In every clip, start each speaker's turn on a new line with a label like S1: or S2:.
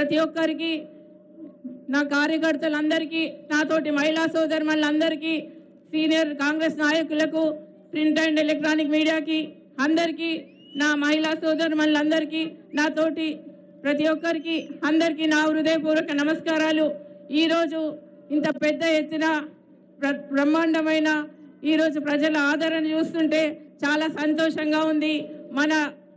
S1: ప్రతి ఒక్కరికి నా కార్యకర్తలందరికీ నాతోటి మహిళా సోదరులందరికీ సీనియర్ కాంగ్రెస్ నాయకులకు ప్రింట్ అండ్ ఎలక్ట్రానిక్ మీడియాకి అందరికీ నా మహిళా సోదరులందరికీ నాతోటి ప్రతి ఒక్కరికి అందరికీ నా హృదయపూర్వక నమస్కారాలు ఈరోజు ఇంత పెద్ద ఎత్తున ప్ర- బ్రహ్మాండమైన ఈరోజు ప్రజల ఆదరణ చూస్తుంటే చాలా సంతోషంగా ఉంది మన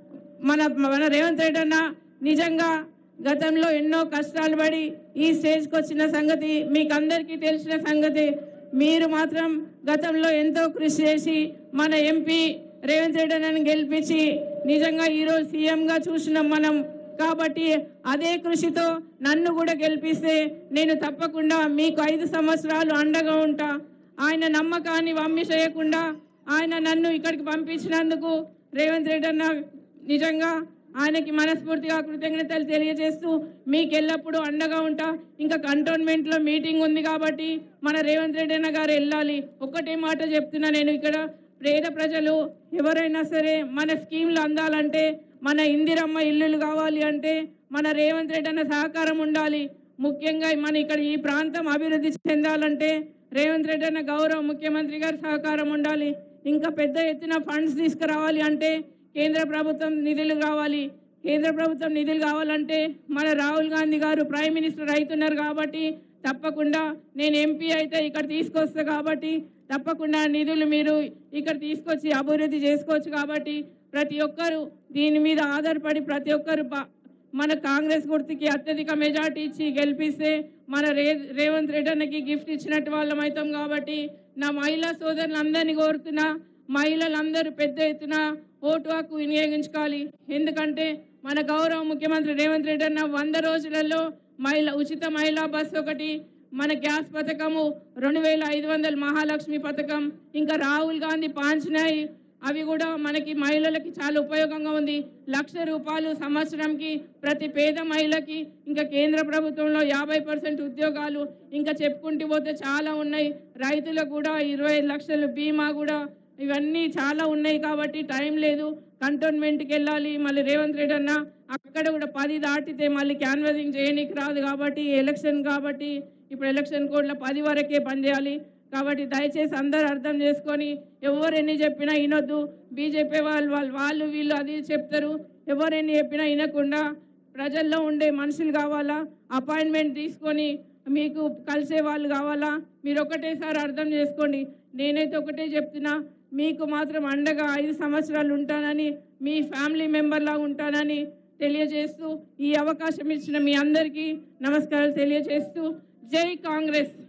S1: మన మన రేవంత్ రెడ్డి అన్న నిజంగా గతంలో ఎన్నో కష్టాలు పడి ఈ స్టేజ్కి వచ్చిన సంగతి మీకు అందరికీ తెలిసిన సంగతి మీరు మాత్రం గతంలో ఎంతో కృషి చేసి మన ఎంపీ రేవంత్ రెడ్డి అన్నని గెలిపించి నిజంగా ఈరోజు సీఎంగా చూసినాం మనం కాబట్టి అదే కృషితో నన్ను కూడా గెలిపిస్తే నేను తప్పకుండా మీకు ఐదు సంవత్సరాలు అండగా ఉంటా ఆయన నమ్మకాన్ని వమ్మి చేయకుండా ఆయన నన్ను ఇక్కడికి పంపించినందుకు రేవంత్ రెడ్డి అన్న నిజంగా ఆయనకి మనస్ఫూర్తిగా కృతజ్ఞతలు తెలియజేస్తూ మీకు ఎల్లప్పుడూ అండగా ఉంటా ఇంకా కంటోన్మెంట్లో మీటింగ్ ఉంది కాబట్టి మన రేవంత్ రెడ్డి అన్న గారు వెళ్ళాలి ఒక్కటే మాట చెప్తున్నా నేను ఇక్కడ పేద ప్రజలు ఎవరైనా సరే మన స్కీమ్లు అందాలంటే మన ఇందిరమ్మ ఇల్లులు కావాలి అంటే మన రేవంత్ రెడ్డి అన్న సహకారం ఉండాలి ముఖ్యంగా మన ఇక్కడ ఈ ప్రాంతం అభివృద్ధి చెందాలంటే రేవంత్ రెడ్డి అన్న గౌరవ ముఖ్యమంత్రి గారి సహకారం ఉండాలి ఇంకా పెద్ద ఎత్తున ఫండ్స్ తీసుకురావాలి అంటే కేంద్ర ప్రభుత్వం నిధులు కావాలి కేంద్ర ప్రభుత్వం నిధులు కావాలంటే మన రాహుల్ గాంధీ గారు ప్రైమ్ మినిస్టర్ అవుతున్నారు కాబట్టి తప్పకుండా నేను ఎంపీ అయితే ఇక్కడ తీసుకొస్తా కాబట్టి తప్పకుండా నిధులు మీరు ఇక్కడ తీసుకొచ్చి అభివృద్ధి చేసుకోవచ్చు కాబట్టి ప్రతి ఒక్కరు దీని మీద ఆధారపడి ప్రతి ఒక్కరు బా- మన కాంగ్రెస్ గుర్తుకి అత్యధిక మెజార్టీ ఇచ్చి గెలిపిస్తే మన రే రేవంత్ రెడ్డి అన్నకి గిఫ్ట్ ఇచ్చినట్టు వాళ్ళం అవుతాం కాబట్టి నా మహిళా సోదరులందరినీ కోరుతున్నా మహిళలందరూ పెద్ద ఎత్తున ఓటు హక్కు వినియోగించుకోవాలి ఎందుకంటే మన గౌరవ ముఖ్యమంత్రి రేవంత్ రెడ్డి అన్న వంద రోజులలో మహిళ ఉచిత మహిళా బస్సు ఒకటి మన గ్యాస్ పథకము రెండు వేల ఐదు వందల మహాలక్ష్మి పథకం ఇంకా రాహుల్ గాంధీ పాంచినాయి అవి కూడా మనకి మహిళలకి చాలా ఉపయోగంగా ఉంది లక్ష రూపాయలు సంవత్సరంకి ప్రతి పేద మహిళకి ఇంకా కేంద్ర ప్రభుత్వంలో యాభై పర్సెంట్ ఉద్యోగాలు ఇంకా చెప్పుకుంటూ పోతే చాలా ఉన్నాయి రైతులకు కూడా ఇరవై లక్షలు బీమా కూడా ఇవన్నీ చాలా ఉన్నాయి కాబట్టి టైం లేదు కంటోన్మెంట్కి వెళ్ళాలి మళ్ళీ రేవంత్ రెడ్డి అన్న అక్కడ కూడా పది దాటితే మళ్ళీ క్యాన్వసింగ్ చేయనీకి రాదు కాబట్టి ఎలక్షన్ కాబట్టి ఇప్పుడు ఎలక్షన్ కోడ్లో పది వరకే పనిచేయాలి కాబట్టి దయచేసి అందరూ అర్థం చేసుకొని ఎవరు ఎన్ని చెప్పినా వినొద్దు బీజేపీ వాళ్ళు వాళ్ళు వాళ్ళు వీళ్ళు అది చెప్తారు ఎవరు ఎన్ని చెప్పినా వినకుండా ప్రజల్లో ఉండే మనుషులు కావాలా అపాయింట్మెంట్ తీసుకొని మీకు కలిసే వాళ్ళు కావాలా మీరు ఒకటేసారి అర్థం చేసుకోండి నేనైతే ఒకటే చెప్తున్నా మీకు మాత్రం అండగా ఐదు సంవత్సరాలు ఉంటానని మీ ఫ్యామిలీ మెంబర్లా ఉంటానని తెలియజేస్తూ ఈ అవకాశం ఇచ్చిన మీ అందరికీ నమస్కారాలు తెలియజేస్తూ జై కాంగ్రెస్